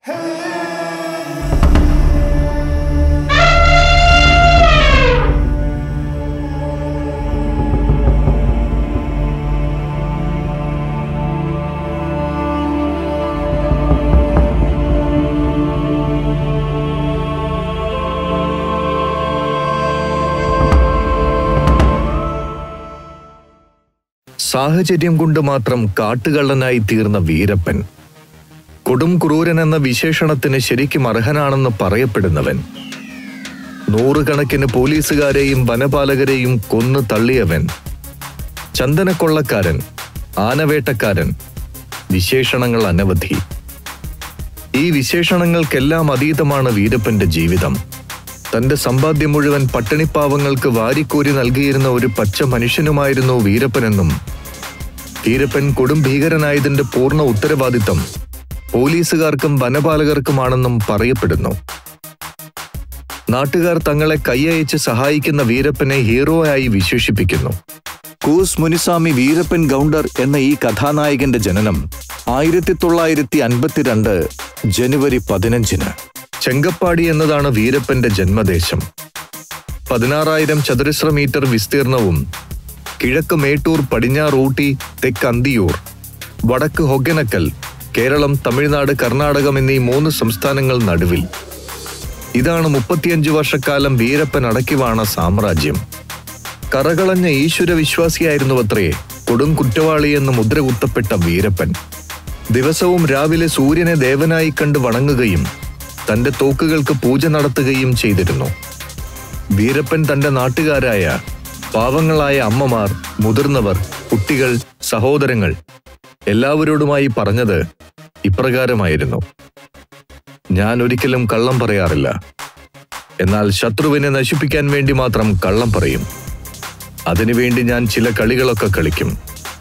സാഹചര്യം കൊണ്ട് മാത്രം കാട്ടുകള്ളനായി തീർന്ന വീരപ്പൻ കൊടും ക്രൂരൻ എന്ന വിശേഷണത്തിന് ശരിക്കും അർഹനാണെന്ന് പറയപ്പെടുന്നവൻ നൂറുകണക്കിന് പോലീസുകാരെയും വനപാലകരെയും കൊന്നു തള്ളിയവൻ ചന്ദനക്കൊള്ളക്കാരൻ ആനവേട്ടക്കാരൻ വിശേഷണങ്ങൾ അനവധി ഈ വിശേഷണങ്ങൾക്കെല്ലാം അതീതമാണ് വീരപ്പന്റെ ജീവിതം തന്റെ സമ്പാദ്യം മുഴുവൻ പട്ടിണിപ്പാവങ്ങൾക്ക് വാരിക്കോരി നൽകിയിരുന്ന ഒരു പച്ച മനുഷ്യനുമായിരുന്നു വീരപ്പനെന്നും വീരപ്പൻ കൊടും ഭീകരനായതിന്റെ പൂർണ്ണ ഉത്തരവാദിത്തം പോലീസുകാർക്കും വനപാലകർക്കുമാണെന്നും പറയപ്പെടുന്നു നാട്ടുകാർ തങ്ങളെ കൈയയച്ച് സഹായിക്കുന്ന വീരപ്പനെ ഹീറോ ആയി വിശേഷിപ്പിക്കുന്നു കൂസ് മുനിസ്വാമി വീരപ്പൻ ഗൗണ്ടർ എന്ന ഈ കഥാനായകന്റെ ജനനം ആയിരത്തി തൊള്ളായിരത്തി അൻപത്തിരണ്ട് ജനുവരി പതിനഞ്ചിന് ചെങ്കപ്പാടി എന്നതാണ് വീരപ്പന്റെ ജന്മദേശം പതിനാറായിരം ചതുരശ്ര മീറ്റർ വിസ്തീർണവും കിഴക്ക് മേട്ടൂർ പടിഞ്ഞാറ് ഊട്ടി തെക്ക് അന്തിയൂർ വടക്ക് ഹൊഗനക്കൽ കേരളം തമിഴ്നാട് കർണാടകം എന്നീ മൂന്ന് സംസ്ഥാനങ്ങൾ നടുവിൽ ഇതാണ് മുപ്പത്തിയഞ്ച് വർഷക്കാലം വീരപ്പൻ അടക്കിവാണ സാമ്രാജ്യം കറകളഞ്ഞ ഈശ്വര വിശ്വാസിയായിരുന്നുവത്രേ കൊടും കുറ്റവാളി എന്ന് മുദ്ര കുത്തപ്പെട്ട വീരപ്പൻ ദിവസവും രാവിലെ സൂര്യനെ ദേവനായി കണ്ട് വണങ്ങുകയും തന്റെ തോക്കുകൾക്ക് പൂജ നടത്തുകയും ചെയ്തിരുന്നു വീരപ്പൻ തന്റെ നാട്ടുകാരായ പാവങ്ങളായ അമ്മമാർ മുതിർന്നവർ കുട്ടികൾ സഹോദരങ്ങൾ എല്ലാവരോടുമായി പറഞ്ഞത് ഇപ്രകാരമായിരുന്നു ഞാൻ ഒരിക്കലും കള്ളം പറയാറില്ല എന്നാൽ ശത്രുവിനെ നശിപ്പിക്കാൻ വേണ്ടി മാത്രം കള്ളം പറയും അതിനുവേണ്ടി ഞാൻ ചില കളികളൊക്കെ കളിക്കും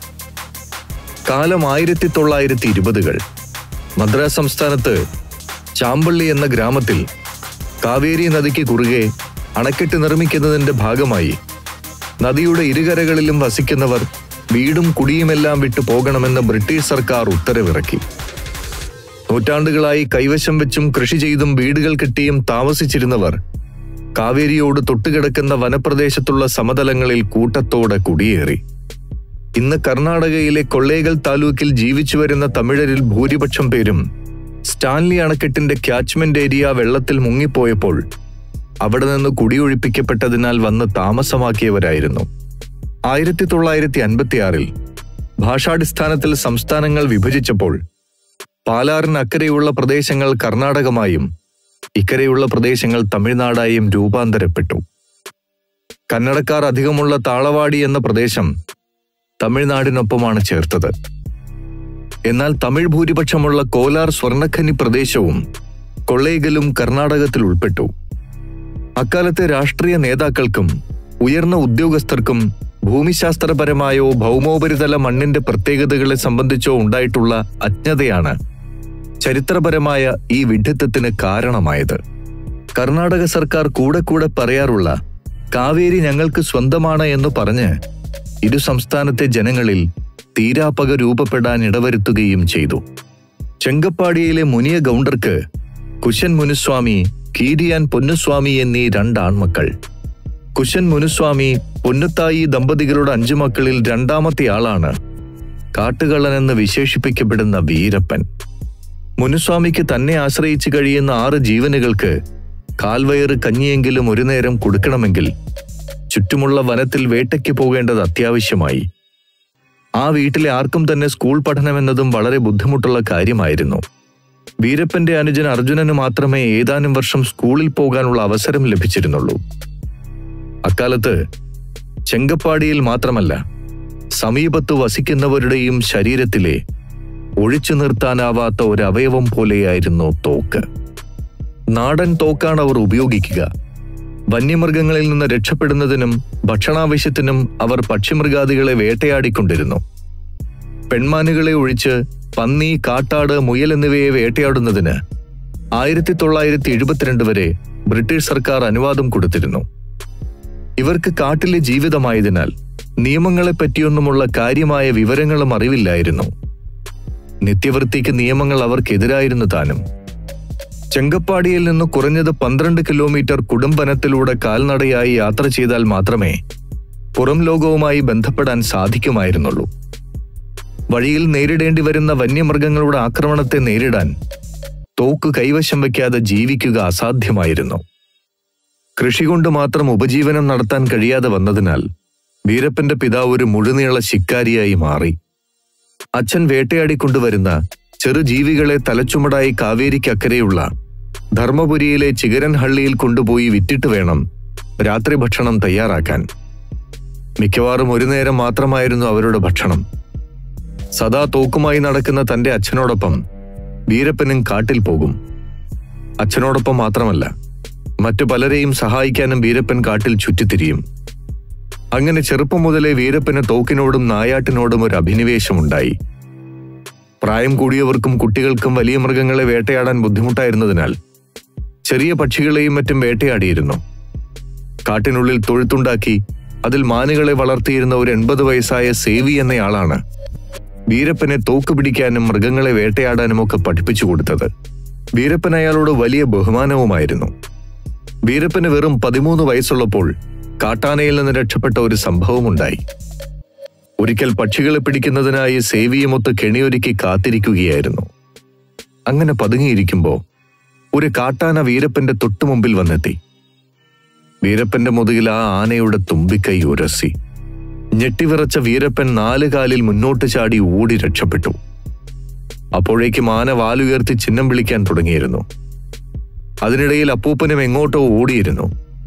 കാലം ആയിരത്തി തൊള്ളായിരത്തി ഇരുപതുകൾ മദ്രാസ് സംസ്ഥാനത്ത് ചാമ്പള്ളി എന്ന ഗ്രാമത്തിൽ കാവേരി നദിക്ക് കുറുകെ അണക്കെട്ട് നിർമ്മിക്കുന്നതിന്റെ ഭാഗമായി നദിയുടെ ഇരുകരകളിലും വസിക്കുന്നവർ വീടും കുടിയുമെല്ലാം വിട്ടു പോകണമെന്ന് ബ്രിട്ടീഷ് സർക്കാർ ഉത്തരവിറക്കി നൂറ്റാണ്ടുകളായി കൈവശം വെച്ചും കൃഷി ചെയ്തും വീടുകൾ കെട്ടിയും താമസിച്ചിരുന്നവർ കാവേരിയോട് തൊട്ടുകിടക്കുന്ന വനപ്രദേശത്തുള്ള സമതലങ്ങളിൽ കൂട്ടത്തോടെ കുടിയേറി ഇന്ന് കർണാടകയിലെ കൊള്ളേഗൽ താലൂക്കിൽ ജീവിച്ചു വരുന്ന തമിഴരിൽ ഭൂരിപക്ഷം പേരും സ്റ്റാൻലി അണക്കെട്ടിന്റെ ക്യാച്ച്മെന്റ് ഏരിയ വെള്ളത്തിൽ മുങ്ങിപ്പോയപ്പോൾ അവിടെ നിന്ന് കുടിയൊഴിപ്പിക്കപ്പെട്ടതിനാൽ വന്ന് താമസമാക്കിയവരായിരുന്നു ആയിരത്തി തൊള്ളായിരത്തി അൻപത്തിയാറിൽ ഭാഷാടിസ്ഥാനത്തിൽ സംസ്ഥാനങ്ങൾ വിഭജിച്ചപ്പോൾ പാലാറിന് അക്കരെയുള്ള പ്രദേശങ്ങൾ കർണാടകമായും ഇക്കരെയുള്ള പ്രദേശങ്ങൾ തമിഴ്നാടായും രൂപാന്തരപ്പെട്ടു കന്നഡക്കാർ അധികമുള്ള താളവാടി എന്ന പ്രദേശം തമിഴ്നാടിനൊപ്പമാണ് ചേർത്തത് എന്നാൽ തമിഴ് ഭൂരിപക്ഷമുള്ള കോലാർ സ്വർണ്ണഖനി പ്രദേശവും കൊള്ളേഗലും കർണാടകത്തിൽ ഉൾപ്പെട്ടു അക്കാലത്തെ രാഷ്ട്രീയ നേതാക്കൾക്കും ഉയർന്ന ഉദ്യോഗസ്ഥർക്കും ഭൂമിശാസ്ത്രപരമായോ ഭൗമോപരിതല മണ്ണിന്റെ പ്രത്യേകതകളെ സംബന്ധിച്ചോ ഉണ്ടായിട്ടുള്ള അജ്ഞതയാണ് ചരിത്രപരമായ ഈ വിഡ്ഢിത്തത്തിന് കാരണമായത് കർണാടക സർക്കാർ കൂടെ കൂടെ പറയാറുള്ള കാവേരി ഞങ്ങൾക്ക് സ്വന്തമാണ് എന്ന് പറഞ്ഞ് ഇരു സംസ്ഥാനത്തെ ജനങ്ങളിൽ തീരാപ്പക രൂപപ്പെടാൻ ഇടവരുത്തുകയും ചെയ്തു ചെങ്കപ്പാടിയിലെ മുനിയ ഗൗണ്ടർക്ക് കുശൻ മുനുസ്വാമി കീരിയാൻ പൊന്നുസ്വാമി എന്നീ രണ്ടാൺമക്കൾ കുശൻ മുനുസ്വാമി പൊന്നുത്തായി ദമ്പതികളുടെ അഞ്ചു മക്കളിൽ രണ്ടാമത്തെ ആളാണ് കാട്ടുകള്ളനെന്ന് വിശേഷിപ്പിക്കപ്പെടുന്ന വീരപ്പൻ മുനുസ്വാമിക്ക് തന്നെ ആശ്രയിച്ചു കഴിയുന്ന ആറ് ജീവനുകൾക്ക് കാൽവയറ് കഞ്ഞിയെങ്കിലും ഒരു നേരം കൊടുക്കണമെങ്കിൽ ചുറ്റുമുള്ള വനത്തിൽ വേട്ടയ്ക്ക് പോകേണ്ടത് അത്യാവശ്യമായി ആ വീട്ടിലെ ആർക്കും തന്നെ സ്കൂൾ പഠനമെന്നതും വളരെ ബുദ്ധിമുട്ടുള്ള കാര്യമായിരുന്നു വീരപ്പന്റെ അനുജൻ അർജുനന് മാത്രമേ ഏതാനും വർഷം സ്കൂളിൽ പോകാനുള്ള അവസരം ലഭിച്ചിരുന്നുള്ളൂ അക്കാലത്ത് ചെങ്കപ്പാടിയിൽ മാത്രമല്ല സമീപത്ത് വസിക്കുന്നവരുടെയും ശരീരത്തിലെ ഒഴിച്ചു നിർത്താനാവാത്ത ഒരു അവയവം പോലെയായിരുന്നു തോക്ക് നാടൻ തോക്കാണ് അവർ ഉപയോഗിക്കുക വന്യമൃഗങ്ങളിൽ നിന്ന് രക്ഷപ്പെടുന്നതിനും ഭക്ഷണാവശ്യത്തിനും അവർ പക്ഷിമൃഗാദികളെ വേട്ടയാടിക്കൊണ്ടിരുന്നു പെൺമാനുകളെ ഒഴിച്ച് പന്നി കാട്ടാട് മുയൽ എന്നിവയെ വേട്ടയാടുന്നതിന് ആയിരത്തി തൊള്ളായിരത്തി എഴുപത്തിരണ്ട് വരെ ബ്രിട്ടീഷ് സർക്കാർ അനുവാദം കൊടുത്തിരുന്നു ഇവർക്ക് കാട്ടിലെ ജീവിതമായതിനാൽ നിയമങ്ങളെ പറ്റിയൊന്നുമുള്ള കാര്യമായ വിവരങ്ങളും അറിവില്ലായിരുന്നു നിത്യവൃത്തിക്ക് നിയമങ്ങൾ അവർക്കെതിരായിരുന്നു താനും ചെങ്കപ്പാടിയിൽ നിന്ന് കുറഞ്ഞത് പന്ത്രണ്ട് കിലോമീറ്റർ കുടുംബനത്തിലൂടെ കാൽനടയായി യാത്ര ചെയ്താൽ മാത്രമേ പുറം ലോകവുമായി ബന്ധപ്പെടാൻ സാധിക്കുമായിരുന്നുള്ളൂ വഴിയിൽ നേരിടേണ്ടി വരുന്ന വന്യമൃഗങ്ങളുടെ ആക്രമണത്തെ നേരിടാൻ തോക്ക് കൈവശം വയ്ക്കാതെ ജീവിക്കുക അസാധ്യമായിരുന്നു കൃഷി കൊണ്ട് മാത്രം ഉപജീവനം നടത്താൻ കഴിയാതെ വന്നതിനാൽ വീരപ്പന്റെ പിതാവ് ഒരു മുഴുനീള ശിക്കാരിയായി മാറി അച്ഛൻ വേട്ടയാടിക്കൊണ്ടുവരുന്ന ചെറുജീവികളെ തലച്ചുമടായി കാവേരിക്കക്കരെയുള്ള ധർമ്മപുരിയിലെ ചിഗരൻഹള്ളിയിൽ കൊണ്ടുപോയി വിറ്റിട്ട് വേണം രാത്രി ഭക്ഷണം തയ്യാറാക്കാൻ മിക്കവാറും ഒരു നേരം മാത്രമായിരുന്നു അവരുടെ ഭക്ഷണം സദാ തോക്കുമായി നടക്കുന്ന തന്റെ അച്ഛനോടൊപ്പം വീരപ്പനും കാട്ടിൽ പോകും അച്ഛനോടൊപ്പം മാത്രമല്ല മറ്റു പലരെയും സഹായിക്കാനും വീരപ്പൻ കാട്ടിൽ ചുറ്റിത്തിരിയും അങ്ങനെ ചെറുപ്പം മുതലേ വീരപ്പന് തോക്കിനോടും നായാട്ടിനോടും ഒരു അഭിനിവേശമുണ്ടായി പ്രായം കൂടിയവർക്കും കുട്ടികൾക്കും വലിയ മൃഗങ്ങളെ വേട്ടയാടാൻ ബുദ്ധിമുട്ടായിരുന്നതിനാൽ ചെറിയ പക്ഷികളെയും മറ്റും വേട്ടയാടിയിരുന്നു കാട്ടിനുള്ളിൽ തൊഴുത്തുണ്ടാക്കി അതിൽ മാനുകളെ വളർത്തിയിരുന്ന ഒരു എൺപത് വയസ്സായ സേവി എന്നയാളാണ് വീരപ്പനെ തോക്ക് പിടിക്കാനും മൃഗങ്ങളെ വേട്ടയാടാനും ഒക്കെ പഠിപ്പിച്ചു കൊടുത്തത് വീരപ്പൻ അയാളോട് വലിയ ബഹുമാനവുമായിരുന്നു വീരപ്പന് വെറും പതിമൂന്ന് വയസ്സുള്ളപ്പോൾ കാട്ടാനയിൽ നിന്ന് രക്ഷപ്പെട്ട ഒരു സംഭവമുണ്ടായി ഒരിക്കൽ പക്ഷികളെ പിടിക്കുന്നതിനായി സേവിയുമൊത്ത് കെണിയൊരുക്കി കാത്തിരിക്കുകയായിരുന്നു അങ്ങനെ പതുങ്ങിയിരിക്കുമ്പോ ഒരു കാട്ടാന വീരപ്പന്റെ തൊട്ടുമുമ്പിൽ വന്നെത്തി വീരപ്പന്റെ മുതുകിൽ ആ ആനയുടെ തുമ്പിക്കൈ ഉരസി ഞെട്ടിവിറച്ച വീരപ്പൻ നാല് കാലിൽ മുന്നോട്ട് ചാടി ഓടി രക്ഷപ്പെട്ടു അപ്പോഴേക്കും ആന വാലുയർത്തി ചിഹ്നം വിളിക്കാൻ തുടങ്ങിയിരുന്നു അതിനിടയിൽ അപ്പൂപ്പനും എങ്ങോട്ടോ ഓടിയിരുന്നു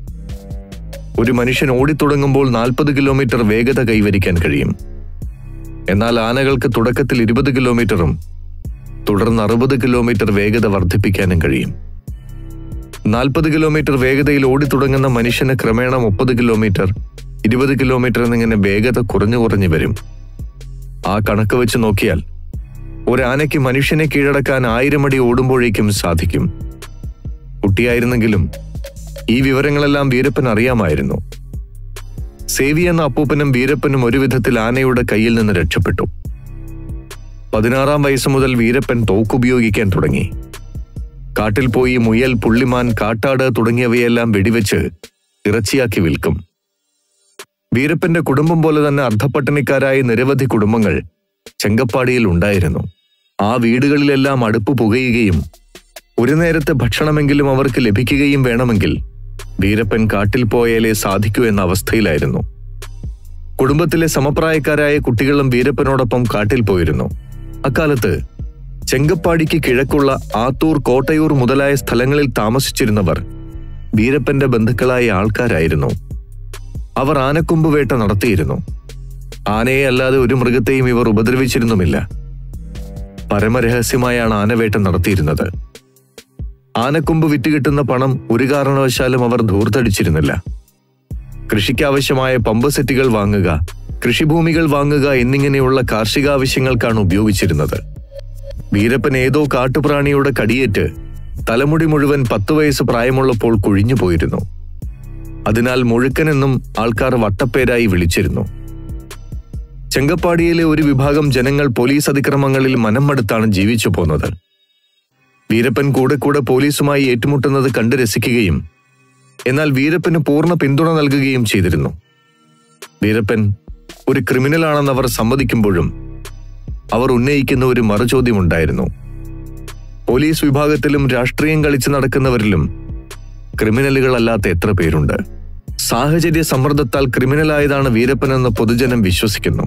ഒരു മനുഷ്യൻ ഓടിത്തുടങ്ങുമ്പോൾ നാൽപ്പത് കിലോമീറ്റർ വേഗത കൈവരിക്കാൻ കഴിയും എന്നാൽ ആനകൾക്ക് തുടക്കത്തിൽ ഇരുപത് കിലോമീറ്ററും തുടർന്ന് അറുപത് കിലോമീറ്റർ വേഗത വർദ്ധിപ്പിക്കാനും കഴിയും നാൽപ്പത് കിലോമീറ്റർ വേഗതയിൽ ഓടിത്തുടങ്ങുന്ന മനുഷ്യന് ക്രമേണ മുപ്പത് കിലോമീറ്റർ ഇരുപത് കിലോമീറ്റർ എന്നിങ്ങനെ വേഗത കുറഞ്ഞു കുറഞ്ഞു വരും ആ കണക്ക് വെച്ച് നോക്കിയാൽ ഒരു ആനയ്ക്ക് മനുഷ്യനെ കീഴടക്കാൻ ആയിരം അടി ഓടുമ്പോഴേക്കും സാധിക്കും കുട്ടിയായിരുന്നെങ്കിലും ഈ വിവരങ്ങളെല്ലാം വീരപ്പൻ അറിയാമായിരുന്നു സേവി എന്ന അപ്പൂപ്പനും വീരപ്പനും ഒരു വിധത്തിൽ ആനയുടെ കയ്യിൽ നിന്ന് രക്ഷപ്പെട്ടു പതിനാറാം വയസ്സ് മുതൽ വീരപ്പൻ തോക്കുപയോഗിക്കാൻ തുടങ്ങി കാട്ടിൽ പോയി മുയൽ പുള്ളിമാൻ കാട്ടാട് തുടങ്ങിയവയെല്ലാം വെടിവെച്ച് ഇറച്ചിയാക്കി വിൽക്കും വീരപ്പന്റെ കുടുംബം പോലെ തന്നെ അർദ്ധപ്പട്ടിണിക്കാരായ നിരവധി കുടുംബങ്ങൾ ചെങ്കപ്പാടിയിൽ ഉണ്ടായിരുന്നു ആ വീടുകളിലെല്ലാം അടുപ്പ് പുകയുകയും ഒരു നേരത്തെ ഭക്ഷണമെങ്കിലും അവർക്ക് ലഭിക്കുകയും വേണമെങ്കിൽ വീരപ്പൻ കാട്ടിൽ പോയാലേ സാധിക്കൂ എന്ന അവസ്ഥയിലായിരുന്നു കുടുംബത്തിലെ സമപ്രായക്കാരായ കുട്ടികളും വീരപ്പനോടൊപ്പം കാട്ടിൽ പോയിരുന്നു അക്കാലത്ത് ചെങ്കപ്പാടിക്ക് കിഴക്കുള്ള ആത്തൂർ കോട്ടയൂർ മുതലായ സ്ഥലങ്ങളിൽ താമസിച്ചിരുന്നവർ വീരപ്പന്റെ ബന്ധുക്കളായ ആൾക്കാരായിരുന്നു അവർ ആനക്കൊമ്പ് വേട്ട നടത്തിയിരുന്നു ആനയെ അല്ലാതെ ഒരു മൃഗത്തെയും ഇവർ ഉപദ്രവിച്ചിരുന്നുമില്ല പരമരഹസ്യമായാണ് ആനവേട്ട നടത്തിയിരുന്നത് ആനക്കൊമ്പ് വിറ്റുകിട്ടുന്ന പണം ഒരു കാരണവശാലും അവർ ധൂർത്തടിച്ചിരുന്നില്ല കൃഷിക്കാവശ്യമായ പമ്പ് സെറ്റുകൾ വാങ്ങുക കൃഷിഭൂമികൾ വാങ്ങുക എന്നിങ്ങനെയുള്ള കാർഷികാവശ്യങ്ങൾക്കാണ് ഉപയോഗിച്ചിരുന്നത് വീരപ്പൻ ഏതോ കാട്ടുപ്രാണിയുടെ കടിയേറ്റ് തലമുടി മുഴുവൻ പത്തു വയസ്സ് പ്രായമുള്ളപ്പോൾ കുഴിഞ്ഞു പോയിരുന്നു അതിനാൽ മുഴുക്കനെന്നും ആൾക്കാർ വട്ടപ്പേരായി വിളിച്ചിരുന്നു ചെങ്കപ്പാടിയിലെ ഒരു വിഭാഗം ജനങ്ങൾ പോലീസ് അതിക്രമങ്ങളിൽ മനം മടുത്താണ് ജീവിച്ചു പോന്നത് വീരപ്പൻ കൂടെ കൂടെ പോലീസുമായി ഏറ്റുമുട്ടുന്നത് കണ്ട് രസിക്കുകയും എന്നാൽ വീരപ്പന് പൂർണ്ണ പിന്തുണ നൽകുകയും ചെയ്തിരുന്നു വീരപ്പൻ ഒരു ക്രിമിനലാണെന്ന് അവർ സമ്മതിക്കുമ്പോഴും അവർ ഉന്നയിക്കുന്ന ഒരു മറുചോദ്യമുണ്ടായിരുന്നു പോലീസ് വിഭാഗത്തിലും രാഷ്ട്രീയം കളിച്ചു നടക്കുന്നവരിലും ക്രിമിനലുകളല്ലാത്ത എത്ര പേരുണ്ട് സാഹചര്യ സമ്മർദ്ദത്താൽ ക്രിമിനലായതാണ് വീരപ്പനെന്ന് പൊതുജനം വിശ്വസിക്കുന്നു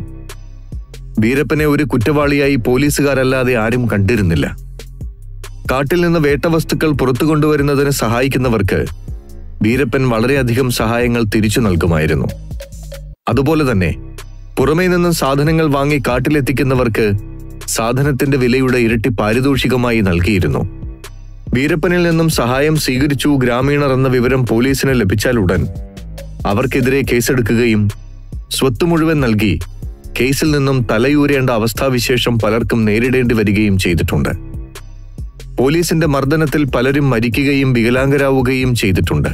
വീരപ്പനെ ഒരു കുറ്റവാളിയായി പോലീസുകാരല്ലാതെ ആരും കണ്ടിരുന്നില്ല കാട്ടിൽ നിന്ന് വേട്ടവസ്തുക്കൾ പുറത്തു കൊണ്ടുവരുന്നതിന് സഹായിക്കുന്നവർക്ക് വീരപ്പൻ വളരെയധികം സഹായങ്ങൾ തിരിച്ചു നൽകുമായിരുന്നു അതുപോലെ തന്നെ പുറമേ നിന്നും സാധനങ്ങൾ വാങ്ങി കാട്ടിലെത്തിക്കുന്നവർക്ക് സാധനത്തിന്റെ വിലയുടെ ഇരട്ടി പാരിതോഷികമായി നൽകിയിരുന്നു വീരപ്പനിൽ നിന്നും സഹായം സ്വീകരിച്ചു ഗ്രാമീണർ എന്ന വിവരം പോലീസിന് ലഭിച്ചാലുടൻ അവർക്കെതിരെ കേസെടുക്കുകയും സ്വത്ത് മുഴുവൻ നൽകി കേസിൽ നിന്നും തലയൂരേണ്ട അവസ്ഥാവിശേഷം പലർക്കും നേരിടേണ്ടി വരികയും ചെയ്തിട്ടുണ്ട് പോലീസിന്റെ മർദ്ദനത്തിൽ പലരും മരിക്കുകയും വികലാംഗരാവുകയും ചെയ്തിട്ടുണ്ട്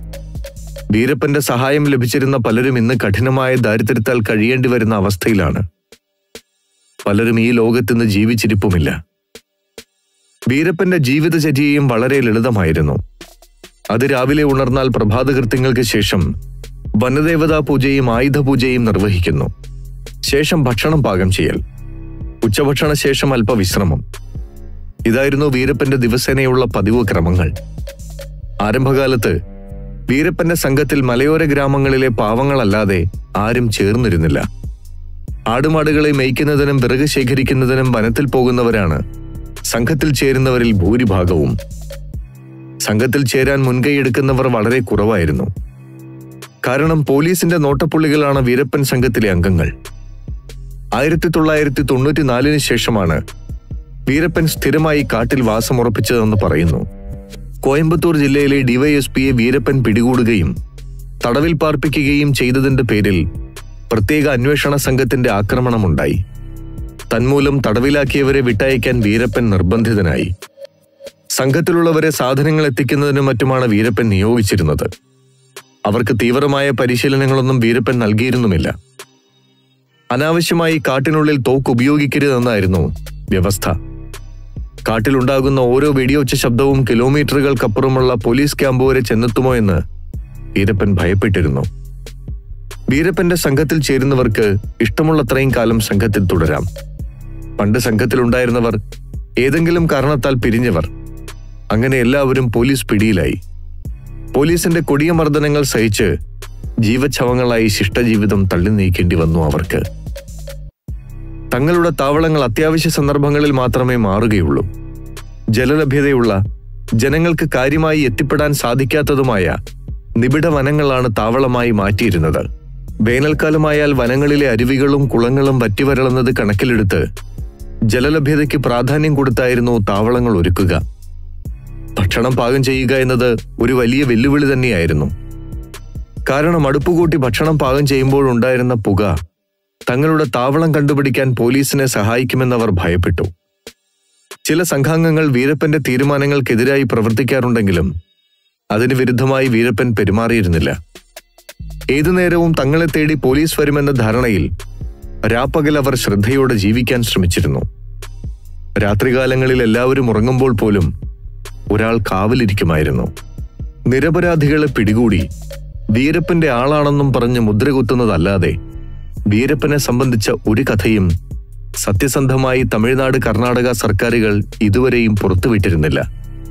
വീരപ്പന്റെ സഹായം ലഭിച്ചിരുന്ന പലരും ഇന്ന് കഠിനമായ ദാരിദ്ര്യത്താൽ കഴിയേണ്ടി വരുന്ന അവസ്ഥയിലാണ് പലരും ഈ ലോകത്തുനിന്ന് ജീവിച്ചിരിപ്പുമില്ല വീരപ്പന്റെ ജീവിതചര്യയും വളരെ ലളിതമായിരുന്നു അത് രാവിലെ ഉണർന്നാൽ പ്രഭാതകൃത്യങ്ങൾക്ക് ശേഷം വനദേവതാ പൂജയും ആയുധപൂജയും നിർവഹിക്കുന്നു ശേഷം ഭക്ഷണം പാകം ചെയ്യൽ ഉച്ചഭക്ഷണ ശേഷം അല്പവിശ്രമം ഇതായിരുന്നു വീരപ്പന്റെ ദിവസേനയുള്ള പതിവ് ക്രമങ്ങൾ ആരംഭകാലത്ത് വീരപ്പന്റെ സംഘത്തിൽ മലയോര ഗ്രാമങ്ങളിലെ പാവങ്ങളല്ലാതെ ആരും ചേർന്നിരുന്നില്ല ആടുമാടുകളെ മേയ്ക്കുന്നതിനും വിറക് ശേഖരിക്കുന്നതിനും വനത്തിൽ പോകുന്നവരാണ് സംഘത്തിൽ ചേരുന്നവരിൽ ഭൂരിഭാഗവും സംഘത്തിൽ ചേരാൻ മുൻകൈയെടുക്കുന്നവർ വളരെ കുറവായിരുന്നു കാരണം പോലീസിന്റെ നോട്ടപ്പുള്ളികളാണ് വീരപ്പൻ സംഘത്തിലെ അംഗങ്ങൾ ആയിരത്തി തൊള്ളായിരത്തി തൊണ്ണൂറ്റിനാലിന് ശേഷമാണ് വീരപ്പൻ സ്ഥിരമായി കാട്ടിൽ വാസമുറപ്പിച്ചതെന്ന് പറയുന്നു കോയമ്പത്തൂർ ജില്ലയിലെ ഡിവൈഎസ്പിയെ വീരപ്പൻ പിടികൂടുകയും തടവിൽ പാർപ്പിക്കുകയും ചെയ്തതിന്റെ പേരിൽ പ്രത്യേക അന്വേഷണ സംഘത്തിന്റെ ആക്രമണമുണ്ടായി തന്മൂലം തടവിലാക്കിയവരെ വിട്ടയക്കാൻ വീരപ്പൻ നിർബന്ധിതനായി സംഘത്തിലുള്ളവരെ സാധനങ്ങൾ എത്തിക്കുന്നതിനും മറ്റുമാണ് വീരപ്പൻ നിയോഗിച്ചിരുന്നത് അവർക്ക് തീവ്രമായ പരിശീലനങ്ങളൊന്നും വീരപ്പൻ നൽകിയിരുന്നുമില്ല അനാവശ്യമായി കാട്ടിനുള്ളിൽ തോക്ക് ഉപയോഗിക്കരുതെന്നായിരുന്നു വ്യവസ്ഥ കാട്ടിലുണ്ടാകുന്ന ഓരോ വെടിയൊച്ച ശബ്ദവും കിലോമീറ്ററുകൾക്കപ്പുറമുള്ള പോലീസ് ക്യാമ്പ് വരെ ചെന്നെത്തുമോ എന്ന് വീരപ്പൻ ഭയപ്പെട്ടിരുന്നു വീരപ്പന്റെ സംഘത്തിൽ ചേരുന്നവർക്ക് ഇഷ്ടമുള്ളത്രയും കാലം സംഘത്തിൽ തുടരാം പണ്ട് സംഘത്തിലുണ്ടായിരുന്നവർ ഏതെങ്കിലും കാരണത്താൽ പിരിഞ്ഞവർ അങ്ങനെ എല്ലാവരും പോലീസ് പിടിയിലായി പോലീസിന്റെ കൊടിയ മർദ്ദനങ്ങൾ സഹിച്ച് ജീവച്ഛവങ്ങളായി ശിഷ്ടജീവിതം തള്ളി നീക്കേണ്ടി വന്നു അവർക്ക് തങ്ങളുടെ താവളങ്ങൾ അത്യാവശ്യ സന്ദർഭങ്ങളിൽ മാത്രമേ മാറുകയുള്ളൂ ജലലഭ്യതയുള്ള ജനങ്ങൾക്ക് കാര്യമായി എത്തിപ്പെടാൻ സാധിക്കാത്തതുമായ നിബിഡ വനങ്ങളാണ് താവളമായി മാറ്റിയിരുന്നത് വേനൽക്കാലമായാൽ വനങ്ങളിലെ അരുവികളും കുളങ്ങളും വറ്റിവരളുന്നത് കണക്കിലെടുത്ത് ജലലഭ്യതയ്ക്ക് പ്രാധാന്യം കൊടുത്തായിരുന്നു താവളങ്ങൾ ഒരുക്കുക ഭക്ഷണം പാകം ചെയ്യുക എന്നത് ഒരു വലിയ വെല്ലുവിളി തന്നെയായിരുന്നു കാരണം അടുപ്പുകൂട്ടി ഭക്ഷണം പാകം ചെയ്യുമ്പോഴുണ്ടായിരുന്ന പുക തങ്ങളുടെ താവളം കണ്ടുപിടിക്കാൻ പോലീസിനെ സഹായിക്കുമെന്നവർ ഭയപ്പെട്ടു ചില സംഘാംഗങ്ങൾ വീരപ്പന്റെ തീരുമാനങ്ങൾക്കെതിരായി പ്രവർത്തിക്കാറുണ്ടെങ്കിലും അതിന് വിരുദ്ധമായി വീരപ്പൻ പെരുമാറിയിരുന്നില്ല ഏതു നേരവും തങ്ങളെ തേടി പോലീസ് വരുമെന്ന ധാരണയിൽ രാപ്പകൽ അവർ ശ്രദ്ധയോടെ ജീവിക്കാൻ ശ്രമിച്ചിരുന്നു രാത്രികാലങ്ങളിൽ എല്ലാവരും ഉറങ്ങുമ്പോൾ പോലും ഒരാൾ കാവലിരിക്കുമായിരുന്നു നിരപരാധികളെ പിടികൂടി വീരപ്പന്റെ ആളാണെന്നും പറഞ്ഞ് മുദ്രകുത്തുന്നതല്ലാതെ വീരപ്പനെ സംബന്ധിച്ച ഒരു കഥയും സത്യസന്ധമായി തമിഴ്നാട് കർണാടക സർക്കാരുകൾ ഇതുവരെയും പുറത്തുവിട്ടിരുന്നില്ല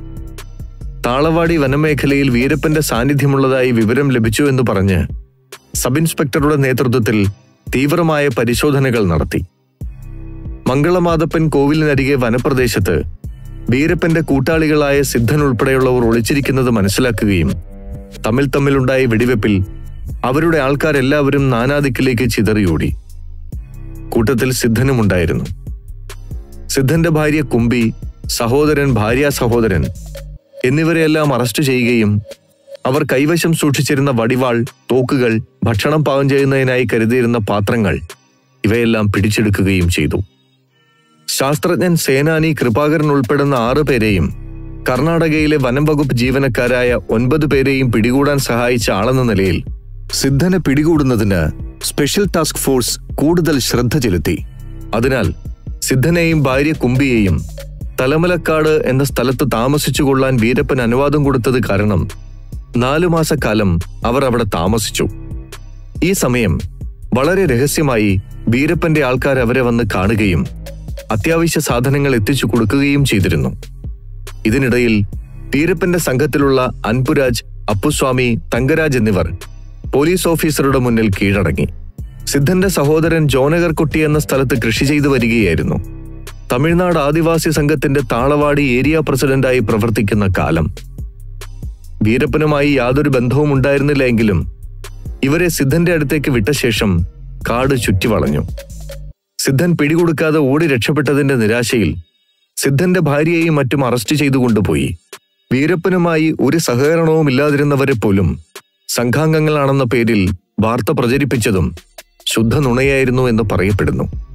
താളവാടി വനമേഖലയിൽ വീരപ്പന്റെ സാന്നിധ്യമുള്ളതായി വിവരം ലഭിച്ചു എന്ന് പറഞ്ഞ് സബ് ഇൻസ്പെക്ടറുടെ നേതൃത്വത്തിൽ തീവ്രമായ പരിശോധനകൾ നടത്തി മംഗളമാതപ്പൻ കോവിലിനരികെ വനപ്രദേശത്ത് വീരപ്പന്റെ കൂട്ടാളികളായ സിദ്ധൻ ഉൾപ്പെടെയുള്ളവർ ഒളിച്ചിരിക്കുന്നത് മനസ്സിലാക്കുകയും തമ്മിൽ തമ്മിലുണ്ടായ വെടിവെപ്പിൽ അവരുടെ ആൾക്കാരെല്ലാവരും നാനാദിക്കിലേക്ക് ചിതറിയോടി കൂട്ടത്തിൽ സിദ്ധനുമുണ്ടായിരുന്നു സിദ്ധന്റെ ഭാര്യ കുമ്പി സഹോദരൻ ഭാര്യ സഹോദരൻ എന്നിവരെയെല്ലാം അറസ്റ്റ് ചെയ്യുകയും അവർ കൈവശം സൂക്ഷിച്ചിരുന്ന വടിവാൾ തോക്കുകൾ ഭക്ഷണം പാകം ചെയ്യുന്നതിനായി കരുതിയിരുന്ന പാത്രങ്ങൾ ഇവയെല്ലാം പിടിച്ചെടുക്കുകയും ചെയ്തു ശാസ്ത്രജ്ഞൻ സേനാനി കൃപാകരൻ ഉൾപ്പെടുന്ന ആറ് പേരെയും കർണാടകയിലെ വനം വകുപ്പ് ജീവനക്കാരായ ഒൻപത് പേരെയും പിടികൂടാൻ സഹായിച്ച ആളെന്ന നിലയിൽ സിദ്ധനെ പിടികൂടുന്നതിന് സ്പെഷ്യൽ ടാസ്ക് ഫോഴ്സ് കൂടുതൽ ശ്രദ്ധ ചെലുത്തി അതിനാൽ സിദ്ധനെയും ഭാര്യ കുമ്പിയെയും തലമലക്കാട് എന്ന സ്ഥലത്ത് താമസിച്ചുകൊള്ളാൻ വീരപ്പൻ അനുവാദം കൊടുത്തത് കാരണം നാലു മാസക്കാലം അവർ അവിടെ താമസിച്ചു ഈ സമയം വളരെ രഹസ്യമായി വീരപ്പന്റെ ആൾക്കാർ അവരെ വന്ന് കാണുകയും അത്യാവശ്യ സാധനങ്ങൾ എത്തിച്ചു കൊടുക്കുകയും ചെയ്തിരുന്നു ഇതിനിടയിൽ വീരപ്പന്റെ സംഘത്തിലുള്ള അൻപുരാജ് അപ്പുസ്വാമി തങ്കരാജ് എന്നിവർ പോലീസ് ഓഫീസറുടെ മുന്നിൽ കീഴടങ്ങി സിദ്ധന്റെ സഹോദരൻ ജോനകർകുട്ടി എന്ന സ്ഥലത്ത് കൃഷി ചെയ്തു വരികയായിരുന്നു തമിഴ്നാട് ആദിവാസി സംഘത്തിന്റെ താളവാടി ഏരിയ പ്രസിഡന്റായി പ്രവർത്തിക്കുന്ന കാലം വീരപ്പനുമായി യാതൊരു ബന്ധവും ഉണ്ടായിരുന്നില്ല എങ്കിലും ഇവരെ സിദ്ധന്റെ അടുത്തേക്ക് വിട്ട ശേഷം കാട് ചുറ്റിവളഞ്ഞു സിദ്ധൻ പിടികൊടുക്കാതെ ഓടി രക്ഷപ്പെട്ടതിന്റെ നിരാശയിൽ സിദ്ധന്റെ ഭാര്യയെയും മറ്റും അറസ്റ്റ് ചെയ്തു കൊണ്ടുപോയി വീരപ്പനുമായി ഒരു സഹകരണവും ഇല്ലാതിരുന്നവരെ പോലും സംഘാംഗങ്ങളാണെന്ന പേരിൽ വാർത്ത പ്രചരിപ്പിച്ചതും ശുദ്ധ നുണയായിരുന്നു എന്ന് പറയപ്പെടുന്നു